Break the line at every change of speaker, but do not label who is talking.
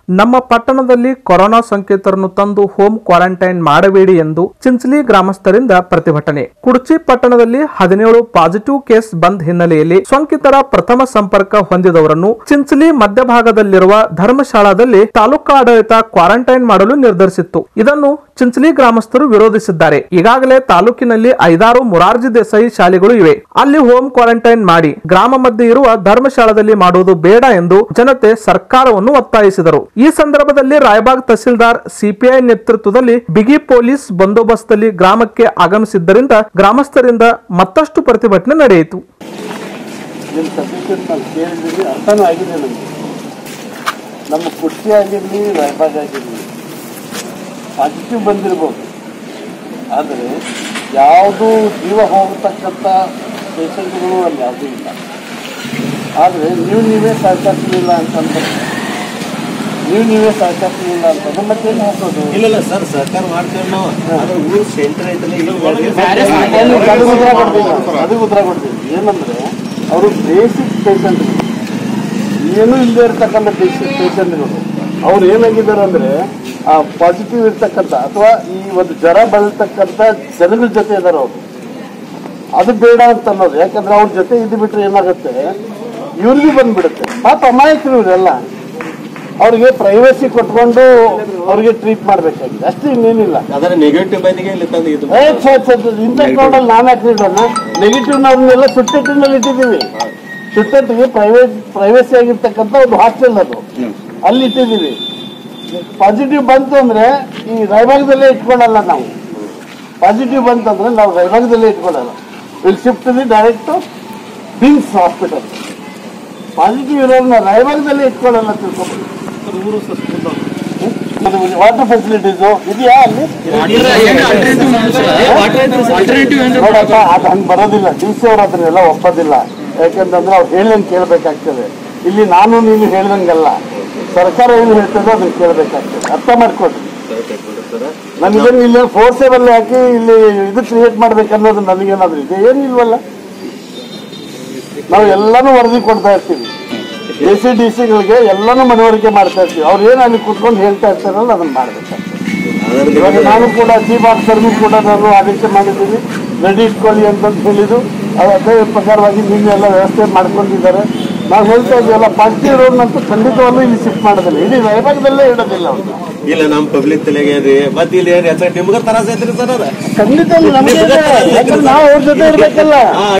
ನಮ್ಮ ಪಟ್ಟಣದಲ್ಲಿ ಕೊರೋನಾ ಸೋಂಕಿತರನ್ನು ತಂದು ಹೋಮ್ ಕ್ವಾರಂಟೈನ್ ಮಾಡಬೇಡಿ ಎಂದು ಚಿಂಚಲಿ ಗ್ರಾಮಸ್ಥರಿಂದ ಪ್ರತಿಭಟನೆ ಕುಡ್ಚಿ ಪಟ್ಟಣದಲ್ಲಿ ಹದಿನೇಳು ಪಾಸಿಟಿವ್ ಕೇಸ್ ಬಂದ್ ಹಿನ್ನೆಲೆಯಲ್ಲಿ ಸೋಂಕಿತರ ಪ್ರಥಮ ಸಂಪರ್ಕ ಹೊಂದಿದವರನ್ನು ಚಿಂಚಲಿ ಮಧ್ಯಭಾಗದಲ್ಲಿರುವ ಧರ್ಮಶಾಲಾದಲ್ಲಿ ತಾಲೂಕಾ ಆಡಳಿತ ಕ್ವಾರಂಟೈನ್ ಮಾಡಲು ನಿರ್ಧರಿಸಿತ್ತು ಇದನ್ನು ಚಿಂಚಲಿ ಗ್ರಾಮಸ್ಥರು ವಿರೋಧಿಸಿದ್ದಾರೆ ಈಗಾಗಲೇ ತಾಲೂಕಿನಲ್ಲಿ ಐದಾರು ಮುರಾರ್ಜಿ ದೇಸಾಯಿ ಶಾಲೆಗಳು ಇವೆ ಅಲ್ಲಿ ಹೋಮ್ ಕ್ವಾರಂಟೈನ್ ಮಾಡಿ ಗ್ರಾಮ ಮಧ್ಯೆ ಇರುವ ಧರ್ಮಶಾಲಾದಲ್ಲಿ ಮಾಡುವುದು ಬೇಡ ಎಂದು ಜನತೆ ಸರ್ಕಾರವನ್ನು ಒತ್ತಾಯಿಸಿದರು ಈ ಸಂದರ್ಭದಲ್ಲಿ ರಾಯಬಾಗ್ ತಹಸೀಲ್ದಾರ್ ಸಿಪಿಐ ನೇತೃತ್ವದಲ್ಲಿ ಬಿಗಿ ಪೊಲೀಸ್ ಬಂದೋಬಸ್ತ್ನಲ್ಲಿ ಗ್ರಾಮಕ್ಕೆ ಆಗಮಿಸಿದ್ದರಿಂದ ಗ್ರಾಮಸ್ಥರಿಂದ ಮತ್ತಷ್ಟು ಪ್ರತಿಭಟನೆ ನಡೆಯಿತು
ನಿಮ್ಮ ಸಬ್ಮಿಷನ್ ನಾವು ಕೇಳಿದ್ದೀವಿ ಅರ್ಥನೂ ಆಗಿದೆ ನಮಗೆ ನಮ್ಮ ಕುರ್ಚಿ ಆಗಿರಲಿ ರಾಯಬಾಗ್ ಆಗಿರಲಿ ಪಾಸಿಟಿವ್ ಬಂದಿರ್ಬೋದು ಆದರೆ ಯಾವುದು ಜೀವ ಹೋಗತಕ್ಕಂಥ ಪೇಷಂಟ್ಗಳು ಅಲ್ಲಿ ಯಾವುದೂ ಇಲ್ಲ ಆದರೆ ನೀವು ನೀವೇ ಸಹಕರಿಸಲಿಲ್ಲ ಅಂತಂದ್ರೆ ನೀವು ನೀವೇ ಸಹಕರಿಸಲಿಲ್ಲ ಅಂತಂದ್ರೆ ಮತ್ತೇನು ಹಾಕೋದು
ಇಲ್ಲ ಇಲ್ಲ ಸರ್ ಸರ್ಕಾರ ಮಾಡ್ತೇವೆ ನಾವು ಆದ್ರೆ ಊರು ಸೆಂಟರ್ ಐತಲ್ಲ ಇಲ್ಲಿ
ಅದು ಉತ್ತರ ಕೊಡ್ತೀನಿ ಅದು ಉತ್ತರ ಕೊಡ್ತೀನಿ ಏನಂದ್ರೆ ಅವರು ಬೇಸಿಕ್ ಪೇಷಂಟ್ಗಳು ಏನೂ ಇಲ್ಲದೆ ಇರ್ತಕ್ಕಂಥ ಬೇಸಿಕ್ ಪೇಷಂಟ್ಗಳು ಅವ್ರು ಏನಾಗಿದ್ದಾರೆ ಅಂದ್ರೆ ಆ ಪಾಸಿಟಿವ್ ಇರ್ತಕ್ಕಂಥ ಅಥವಾ ಈ ಒಂದು ಜ್ವರ ಬಳತಕ್ಕಂಥ ಜನಗಳ ಜೊತೆ ಇದ್ದಾರೆ ಅವರು ಅದು ಬೇಡ ಅಂತ ಅನ್ನೋದು ಯಾಕಂದ್ರೆ ಅವ್ರ ಜೊತೆ ಇದ್ದು ಬಿಟ್ರೆ ಏನಾಗುತ್ತೆ ಇವ್ರಿಗೆ ಬಂದ್ಬಿಡುತ್ತೆ ಪಾಪ ಅಮಾಯಕರು ಇವರೆಲ್ಲ ಅವ್ರಿಗೆ ಪ್ರೈವಸಿ ಕೊಟ್ಕೊಂಡು ಅವ್ರಿಗೆ ಟ್ರೀಟ್ ಮಾಡ್ಬೇಕಾಗಿದೆ ಅಷ್ಟೇ ಇನ್ನೇನಿಲ್ಲ
ಅದರ ನೆಗೆಟಿವ್ ಬಂದಿಗೆ ಇಲ್ಲಿ ತಂದು ಇದು
ಏ, ಛೆ, ಛೆ, ಛೆ, ಇಂಥ ಕ್ರೌಡಲ್ಲಿ ನಾನು ಯಾಕೆ ಇಡೋಣ ನೆಗೆಟಿವ್ ನಾವನ್ನೆಲ್ಲ ಸುಟ್ಟೆಟ್ಟಿನಲ್ಲಿ ಇಟ್ಟಿದ್ದೀವಿ ಸುಟ್ಟೆಟ್ಟಿಗೆ ಪ್ರೈವೇಟ್ ಪ್ರೈವೇಸಿ ಆಗಿರ್ತಕ್ಕಂಥ ಒಂದು ಹಾಸ್ಟೆಲ್ ಅದು ಅಲ್ಲಿ ಇಟ್ಟಿದ್ದೀವಿ ಪಾಸಿಟಿವ್ ಬಂತು ಅಂದ್ರೆ ಈ ರಾಯಭಾಗದಲ್ಲೇ ಇಟ್ಕೊಳ್ಳಲ್ಲ ನಾವು ಪಾಸಿಟಿವ್ ಬಂತಂದ್ರೆ ನಾವು ರಾಯಭಾಗದಲ್ಲೇ ಇಟ್ಕೊಳ್ಳಲ್ಲ will shift the direct BIMS hospital positive ಇರೋರನ್ನ ರಾಯಭಾಗದಲ್ಲೇ ಇಟ್ಕೊಳ್ಳಲ್ಲ ತಿಳ್ಕೊಬೇಕು ವಾಟರ್ ಫೆಸಿಲಿಟೀಸು ಇದೆಯಾ ಅಲ್ಲಿ ನೋಡಪ್ಪ ಅದು ಹಂಗೆ ಬರೋದಿಲ್ಲ ಡಿ ಸಿ ಅವ್ರ ಅದನ್ನೆಲ್ಲ ಒಪ್ಪೋದಿಲ್ಲ ಯಾಕಂತಂದ್ರೆ ಅವ್ರು ಹೇಳ್ದಂಗೆ ಕೇಳಬೇಕಾಗ್ತದೆ ಇಲ್ಲಿ ನಾನು ನೀನು ಹೇಳ್ದಂಗಲ್ಲ ಸರ್ಕಾರ ಏನು ಹೇಳ್ತದೋ ಅದನ್ನ ಕೇಳಬೇಕಾಗ್ತದೆ ಅರ್ಥ ಮಾಡ್ಕೊಡ್ರಿ ನನಗೇನು ಇಲ್ಲಿ ಫೋರ್ಸೇಬಲ್ ಹಾಕಿ ಇಲ್ಲಿ ಇದು ಕ್ರಿಯೇಟ್ ಮಾಡ್ಬೇಕನ್ನೋದು ನನಗೇನಾದ್ರೂ ಇದೆ ಏನಿಲ್ವಲ್ಲ ನಾವು ಎಲ್ಲಾನು ವರದಿ ಕೊಡ್ತಾ ಇರ್ತೀವಿ ಎ ಸಿ ಡಿ ಸಿಗಳಿಗೆ ಎಲ್ಲಾನು ಮನವರಿಕೆ ಮಾಡ್ತಾ ಇರ್ತೀವಿ ಅವ್ರು ಏನು ಅಲ್ಲಿ ಕುತ್ಕೊಂಡು ಹೇಳ್ತಾ ಇರ್ತಾರಲ್ಲ ಅದನ್ನ ಮಾಡ್ಬೇಕಾಗ್ತದೆ ಇವಾಗ ನಾನು ಕೂಡ ಚೀಫ್ ಆಫೀಸರ್ಗೂ ಕೂಡ ನಾನು ಆದೇಶ ಮಾಡಿದ್ದೀನಿ ರೆಡಿ ಇಟ್ಕೊಳ್ಳಿ ಅಂತಂದು ಹೇಳಿದ್ದು ಅದು ಅದೇ ಪ್ರಕಾರವಾಗಿ ನಿನ್ನೆಲ್ಲ ವ್ಯವಸ್ಥೆ ಮಾಡ್ಕೊಂಡಿದ್ದಾರೆ ನಾವು ಹೇಳ್ತಾ ಇದ್ದೀವಲ್ಲ ಪಾಸಿಟಿವ್ ರೋಡ್ನಂತೂ ಖಂಡಿತವಾಗ್ಲೂ ಇಲ್ಲಿ ಶಿಫ್ಟ್ ಮಾಡೋದಿಲ್ಲ ಇಡೀ ರಾಯಭಾಗದಲ್ಲೇ ಇಡೋದಿಲ್ಲ ಅವ್ರು
ಇಲ್ಲ ನಮ್ ಪಬ್ಲಿಕ್ ತಲೆಗೆ ರೀ ಮತ್ತೆ ಇಲ್ಲಿ ಏನ್ ಹೆಸರು ನಿಮ್ಗ ತ್ರಾಸ ಐತ್ರಿ ಸರ್ ಅದ
ಖಂಡಿತ ನಮಗೆ ಯಾಕಂದ್ರೆ ನಾವು ಅವ್ರ ಜೊತೆ ಇರ್ಬೇಕಲ್ಲ